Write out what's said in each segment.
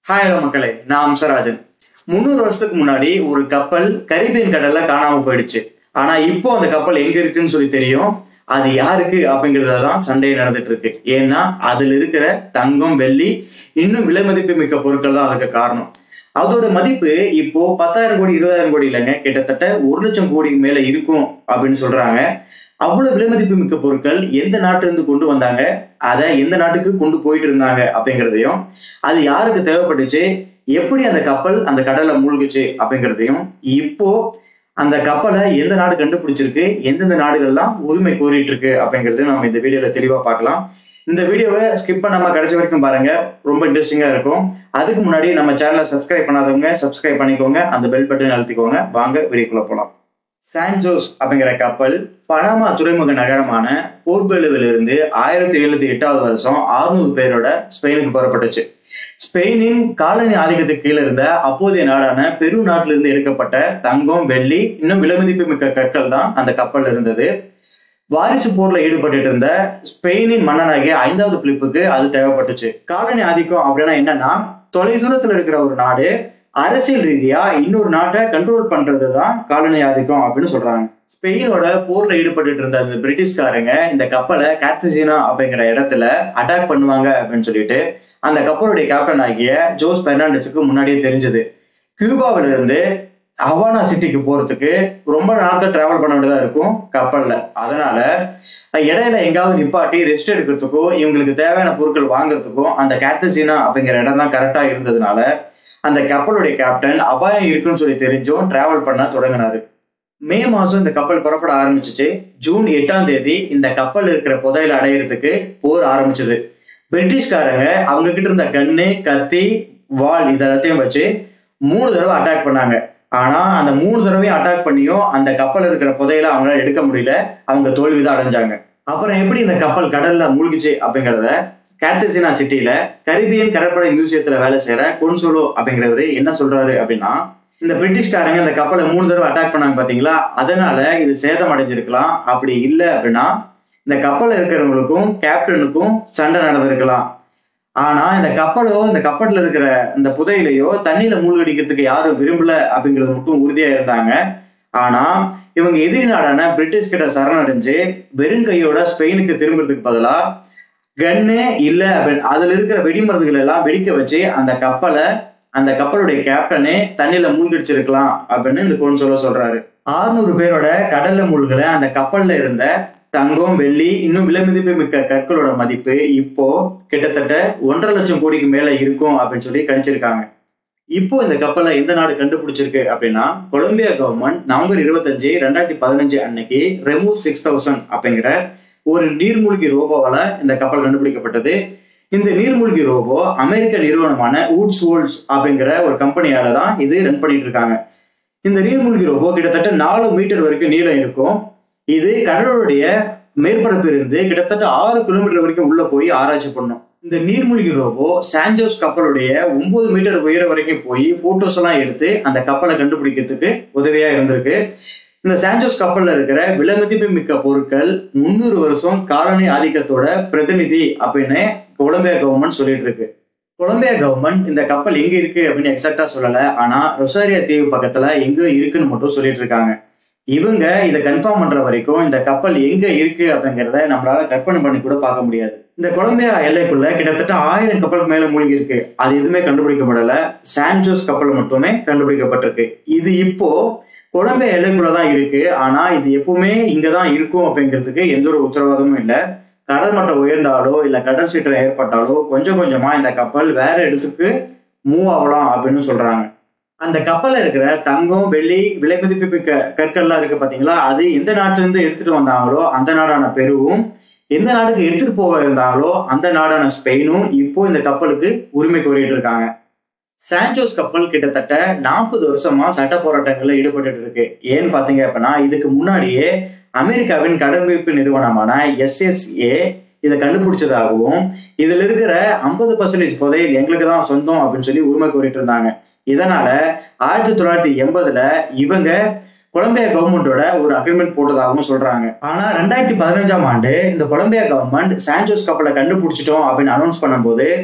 hi hello மக்களே நான் அம்சராஜன் முந்நூறு வருஷத்துக்கு முன்னாடி ஒரு கப்பல் கரிபியன் கடல்ல காணாம போயிடுச்சு ஆனா இப்போ அந்த கப்பல் எங்க இருக்குன்னு சொல்லி தெரியும் அது யாருக்கு அப்படிங்கறத தான் சண்டை நடந்துட்டு இருக்கு ஏன்னா அதுல இருக்கிற தங்கம் வெள்ளி இன்னும் விலை மதிப்பு மிக்க பொருட்கள் தான் அதுக்கு காரணம் அதோட மதிப்பு இப்போ பத்தாயிரம் கோடி இருபதாயிரம் கோடி இல்லைங்க கிட்டத்தட்ட ஒரு லட்சம் கோடிக்கு மேல இருக்கும் அப்படின்னு சொல்றாங்க அவ்வளவு விலை மதிப்பு மிக்க பொருட்கள் எந்த நாட்டுல இருந்து கொண்டு வந்தாங்க அதை எந்த நாட்டுக்கு கொண்டு போயிட்டு இருந்தாங்க அப்படிங்கிறதையும் அது யாருக்கு தேவைப்பட்டுச்சு எப்படி அந்த கப்பல் அந்த கடல்ல மூழ்குச்சு அப்படிங்கிறதையும் இப்போ அந்த கப்பலை எந்த நாடு கண்டுபிடிச்சிருக்கு எந்தெந்த நாடுகள்லாம் உரிமை கோரிட்டு இருக்கு அப்படிங்கறது நம்ம இந்த வீடியோல தெளிவா பார்க்கலாம் இந்த வீடியோவை ஸ்கிப் பண்ணாம கடைசி வரைக்கும் பாருங்க ரொம்ப இன்ட்ரெஸ்டிங்கா இருக்கும் அதுக்கு முன்னாடி நம்ம சேனலை சப்ஸ்கிரைப் பண்ணாதவங்க சப்ஸ்கிரைப் பண்ணிக்கோங்க அந்த பெல் பட்டன் அழுத்திக்கோங்க வாங்க வீடியோக்குள்ள போலாம் சான்ஜோஸ் அப்படிங்கிற கப்பல் பனாமா துறைமுக நகரமான போர்பெலுவிலிருந்து ஆயிரத்தி எழுநூத்தி எட்டாவது வருஷம் அறுநூறு பேரோட ஸ்பெயினுக்கு புறப்பட்டுச்சு ஸ்பெயினின் காலனி ஆதிக்கத்துக்கு கீழே இருந்த அப்போதைய நாடான பெரு நாட்டிலிருந்து எடுக்கப்பட்ட தங்கம் வெள்ளி இன்னும் விலைமதிப்பு மிக்க கற்கள் தான் அந்த கப்பல் இருந்தது வாரிசு போர்ல ஈடுபட்டு இருந்த ஸ்பெயினின் மன்னனாகிய ஐந்தாவது பிலிப்புக்கு அது தேவைப்பட்டுச்சு காலனி ஆதிக்கம் அப்படின்னா என்னன்னா தொலைதூரத்துல இருக்கிற ஒரு நாடு அரசியல் ரீதியா இன்னொரு நாட்டை கண்ட்ரோல் பண்றது தான் காலனி ஆதிக்கம் அப்படின்னு சொல்றாங்க ஸ்பெயினோட போர்ல ஈடுபட்டு இருந்த அந்த பிரிட்டிஷ்காரங்க இந்த கப்பலை கார்த்தசினா அப்படிங்கிற இடத்துல அட்டாக் பண்ணுவாங்க அப்படின்னு சொல்லிட்டு அந்த கப்பலுடைய கேப்டன் ஆகிய ஜோஸ் பெர்னாண்டஸுக்கு முன்னாடியே தெரிஞ்சது கியூபாவில இருந்து ஹவானா சிட்டிக்கு போறதுக்கு ரொம்ப நாட்கள் டிராவல் பண்ண வேண்டியதா இருக்கும் கப்பல்ல அதனால இடையில எங்காவது நிப்பாட்டி ரெஸ்ட் எடுக்கிறதுக்கும் இவங்களுக்கு தேவையான பொருட்கள் வாங்குறதுக்கும் அந்த கேத்தசினா அப்படிங்கிற இடம் தான் கரெக்டா இருந்ததுனால அந்த கப்பலுடைய கேப்டன் அபாயம் இருக்குன்னு சொல்லி தெரிஞ்சும் டிராவல் பண்ண தொடங்கினாரு மே மாசம் இந்த கப்பல் புறப்பட ஆரம்பிச்சிச்சு ஜூன் எட்டாம் தேதி இந்த கப்பல் இருக்கிற புதையில அடையிறதுக்கு போர் ஆரம்பிச்சது பிரிட்டிஷ்காரங்க அவங்க கிட்ட இருந்த கண்ணு கத்தி வால் இதெல்லாத்தையும் வச்சு மூணு தடவை அட்டாக் பண்ணாங்க ஆனா அந்த மூணு தடவையும் அட்டாக் பண்ணியும் அந்த கப்பல் இருக்கிற புதையில அவங்களால எடுக்க முடியல அவங்க தோல்விதான் அடைஞ்சாங்க அப்புறம் எப்படி இந்த கப்பல் கடல்ல மூழ்கிச்சு அப்படிங்கறத கேட்டசினா சிட்டில கரிபியன் கடற்படை மியூசியத்துல வேலை செய்யற கொன்சோலோ அப்படிங்கிறவரு என்ன சொல்றாரு அப்படின்னா இந்த பிரிட்டிஷ்காரங்க இந்த கப்பலை மூணு தடவை அட்டாக் பண்ணாங்க பாத்தீங்களா அதனால இது சேதம் அடைஞ்சிருக்கலாம் அப்படி இல்லை அப்படின்னா இந்த கப்பல்ல இருக்கிறவங்களுக்கும் கேப்டனுக்கும் சண்டை நடந்திருக்கலாம் ஆனா இந்த கப்பலோ இந்த கப்பல்ல இருக்கிற இந்த புதையிலையோ தண்ணியில மூழ்கடிக்கிறதுக்கு யாரும் விரும்பல அப்படிங்கிறது மட்டும் உறுதியா இருந்தாங்க ஆனா இவங்க எதிரி நாடான பிரிட்டிஷ் கிட்ட சரணடைஞ்சு வெறுங்கையோட ஸ்பெயினுக்கு திரும்புறதுக்கு பதிலா கன்னு இல்ல அப்படின்னு அதுல இருக்கிற வெடிமருந்துகள் எல்லாம் வெடிக்க வச்சு அந்த கப்பலை அந்த கப்பலுடைய கேப்டனே தண்ணியில மூழ்கடிச்சிருக்கலாம் அப்படின்னு இந்த கோன்சோலோ சொல்றாரு ஆறுநூறு பேரோட கடல்ல மூழ்கல அந்த கப்பல்ல இருந்த தங்கம் வெள்ளி இன்னும் விலைமதிப்பு மிக்க கற்களோட மதிப்பு இப்போ கிட்டத்தட்ட ஒன்றரை லட்சம் கோடிக்கு மேல இருக்கும் அப்படின்னு சொல்லி கணிச்சிருக்காங்க இப்போ இந்த கப்பலை எந்த நாடு கண்டுபிடிச்சிருக்கு அப்படின்னா கொலம்பியா கவர்மெண்ட் நவம்பர் இருபத்தஞ்சு ரெண்டாயிரத்தி பதினஞ்சு அன்னைக்கு ரெமூ சிக்ஸ் தௌசண்ட் அப்படிங்கிற ஒரு நீர்மூழ்கி ரோபோவால இந்த கப்பல் கண்டுபிடிக்கப்பட்டது இந்த நீர்மூழ்கி ரோபோ அமெரிக்க நிறுவனமான ஊட்ஸ் வோல்ஸ் அப்படிங்கிற ஒரு கம்பெனியால தான் இது ரன் பண்ணிட்டு இருக்காங்க இந்த நீர்மூழ்கி ரோபோ கிட்டத்தட்ட நாலு மீட்டர் வரைக்கும் நீளம் இருக்கும் இது கடலுடைய மேற்பரப்பு இருந்து கிட்டத்தட்ட ஆறு கிலோமீட்டர் வரைக்கும் உள்ள போய் ஆராய்ச்சி பண்ணும் இந்த நீர்மூழ்கி ரோபோ சான்ஜோஸ் கப்பலுடைய ஒன்பது மீட்டர் உயரம் வரைக்கும் போய் போட்டோஸ் எல்லாம் எடுத்து அந்த கப்பலை கண்டுபிடிக்கிறதுக்கு உதவியா இருந்திருக்கு இந்த சான்ஜோஸ் கப்பல்ல இருக்கிற விலைமதிப்பு மிக்க பொருட்கள் முன்னூறு வருஷம் காலனி ஆதிக்கத்தோட பிரதிநிதி அப்படின்னு கொலம்பியா கவர்மெண்ட் சொல்லிட்டு இருக்கு கொலம்பியா கவர்மெண்ட் இந்த கப்பல் எங்க இருக்கு அப்படின்னு எக்ஸாக்டா சொல்லல ஆனா ரொசாரியா தீவு பக்கத்துல எங்க இருக்குன்னு மட்டும் சொல்லிட்டு இருக்காங்க இவங்க இதை கன்ஃபார்ம் பண்ற வரைக்கும் இந்த கப்பல் எங்க இருக்கு அப்படிங்கிறத நம்மளால கற்பனை பண்ணி கூட பார்க்க முடியாது இந்த கொலம்பியா எல்லைக்குள்ள கிட்டத்தட்ட ஆயிரம் கப்பலுக்கு மேல மூழ்கி இருக்கு அது எதுவுமே கண்டுபிடிக்கப்படல சான்ஜோஸ் கப்பல் மட்டுமே கண்டுபிடிக்கப்பட்டிருக்கு இது இப்போ கொலம்பியா எல்லைக்குள்ளதான் இருக்கு ஆனா இது எப்பவுமே இங்கதான் இருக்கும் அப்படிங்கிறதுக்கு எந்த ஒரு உத்தரவாதமும் இல்லை கடல் மட்டம் உயர்ந்தாலோ இல்ல கடல் சீற்றம் ஏற்பட்டாலோ கொஞ்சம் கொஞ்சமா இந்த கப்பல் வேற இடத்துக்கு மூவ் ஆகலாம் அப்படின்னு சொல்றாங்க அந்த கப்பல்ல இருக்கிற தங்கம் வெள்ளி விலை மதிப்பு மிக்க கற்கள்லாம் இருக்கு பாத்தீங்களா அது எந்த நாட்டுல இருந்து எடுத்துட்டு வந்தாங்களோ அந்த நாடான பெருவும் எந்த நாட்டுக்கு எடுத்துட்டு போக இருந்தாங்களோ அந்த நாடான ஸ்பெயினும் இப்போ இந்த கப்பலுக்கு உரிமை கோரிட்டு இருக்காங்க சான்ஜோஸ் கப்பல் கிட்டத்தட்ட நாற்பது வருஷமா சட்ட போராட்டங்கள்ல ஈடுபட்டு இருக்கு ஏன்னு பாத்தீங்க அப்படின்னா இதுக்கு முன்னாடியே அமெரிக்காவின் கடற்பரப்பு நிறுவனமான எஸ்எஸ்ஏ இதை கண்டுபிடிச்சதாகவும் இதுல இருக்கிற ஐம்பது பர்சன்டேஜ் புதையல் எங்களுக்கு தான் சொந்தம் அப்படின்னு சொல்லி உரிமை கோரிட்டு இருந்தாங்க இதனால ஆயிரத்தி தொள்ளாயிரத்தி எண்பதுல இவங்க கொலம்பியா கவர்மெண்டோட ஒரு அக்ரிமெண்ட் போட்டதாகவும் சொல்றாங்க ஆனா ரெண்டாயிரத்தி பதினஞ்சாம் ஆண்டு இந்த கொலம்பியா கவர்மெண்ட் சான்ஜோஸ் கப்பலை கண்டுபிடிச்சிட்டோம் அப்படின்னு அனௌன்ஸ் பண்ணும்போது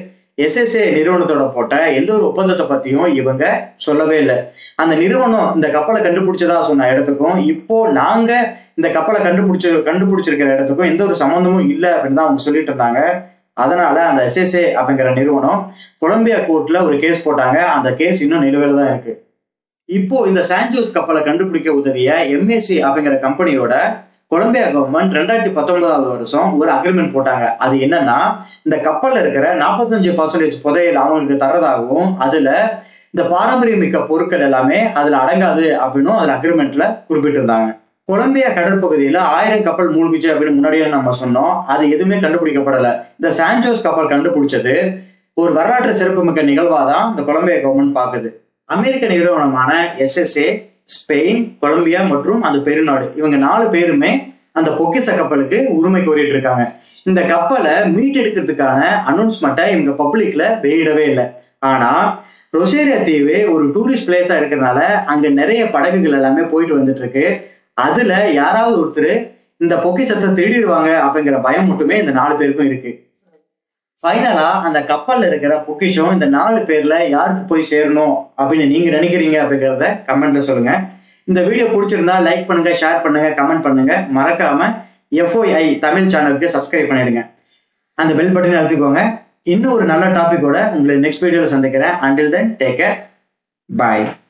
எஸ்எஸ்ஏ நிறுவனத்தோட போட்ட எந்த ஒரு ஒப்பந்தத்தை பத்தியும் இவங்க சொல்லவே இல்லை அந்த நிறுவனம் இந்த கப்பலை கண்டுபிடிச்சதா சொன்ன இடத்துக்கும் இப்போ நாங்க இந்த கப்பலை கண்டுபிடிச்சு கண்டுபிடிச்சிருக்கிற இடத்துக்கும் எந்த ஒரு சம்மந்தமும் இல்லை அப்படின்னு தான் அவங்க சொல்லிட்டு இருந்தாங்க அதனால அந்த எஸ்எஸ்ஏ அப்படிங்கிற நிறுவனம் கொலம்பியா கோர்ட்ல ஒரு கேஸ் போட்டாங்க அந்த கேஸ் இன்னும் நிலுவையில் தான் இருக்கு இப்போ இந்த சான்ஜோஸ் கப்பலை கண்டுபிடிக்க உதவிய எம்ஏசி அப்படிங்கிற கம்பெனியோட கொலம்பியா கவர்மெண்ட் ரெண்டாயிரத்தி பத்தொன்பதாவது வருஷம் ஒரு அக்ரிமெண்ட் போட்டாங்க அது என்னன்னா இந்த கப்பல்ல இருக்கிற நாற்பத்தஞ்சு பர்சன்டேஜ் புதையல் அவங்களுக்கு தரதாகவும் அதுல இந்த பாரம்பரியமிக்க பொருட்கள் எல்லாமே அதுல அடங்காது அப்படின்னும் அதுல அக்ரிமெண்ட்ல குறிப்பிட்டிருந்தாங்க கொலம்பியா கடற்பகுதியில ஆயிரம் கப்பல் மூழ்கிச்சு அப்படின்னு முன்னாடியே நம்ம சொன்னோம் அது எதுவுமே கண்டுபிடிக்கப்படல இந்த சான்ஜோஸ் கப்பல் கண்டுபிடிச்சது ஒரு வரலாற்று சிறப்புமிக்க நிகழ்வா தான் இந்த கொலம்பியா கவர்மெண்ட் பாக்குது அமெரிக்க நிறுவனமான எஸ்எஸ்ஏ ஸ்பெயின் கொலம்பியா மற்றும் அந்த பெருநாடு இவங்க நாலு பேருமே அந்த பொக்கிச கப்பலுக்கு உரிமை கோரிட்டு இருக்காங்க இந்த கப்பலை மீட்டெடுக்கிறதுக்கான அனௌன்ஸ்மெண்ட்டை இவங்க பப்ளிக்ல வெளியிடவே இல்லை ஆனா ரொசேரியா தீவு ஒரு டூரிஸ்ட் பிளேஸா இருக்கிறதுனால அங்க நிறைய படகுகள் எல்லாமே போயிட்டு வந்துட்டு இருக்கு அதுல யாராவது ஒருத்தர் இந்த பொக்கிஷத்தை திருடிடுவாங்க அப்படிங்கிற பயம் மட்டுமே இந்த நாலு பேருக்கும் இருக்கு ஃபைனலா அந்த கப்பல்ல இருக்கிற பொக்கிஷம் இந்த நாலு பேர்ல யாருக்கு போய் சேரணும் அப்படின்னு நீங்க நினைக்கிறீங்க அப்படிங்கிறத கமெண்ட்ல சொல்லுங்க இந்த வீடியோ பிடிச்சிருந்தா லைக் பண்ணுங்க ஷேர் பண்ணுங்க கமெண்ட் பண்ணுங்க மறக்காம எஃப்ஓஐ தமிழ் சேனலுக்கு சப்ஸ்கிரைப் பண்ணிடுங்க அந்த பெல் பட்டனை அழுத்திக்கோங்க இன்னும் ஒரு நல்ல டாபிக்கோட உங்களை நெக்ஸ்ட் வீடியோவில் சந்திக்கிறேன் அண்டில் தென் டேக் கேர் பாய்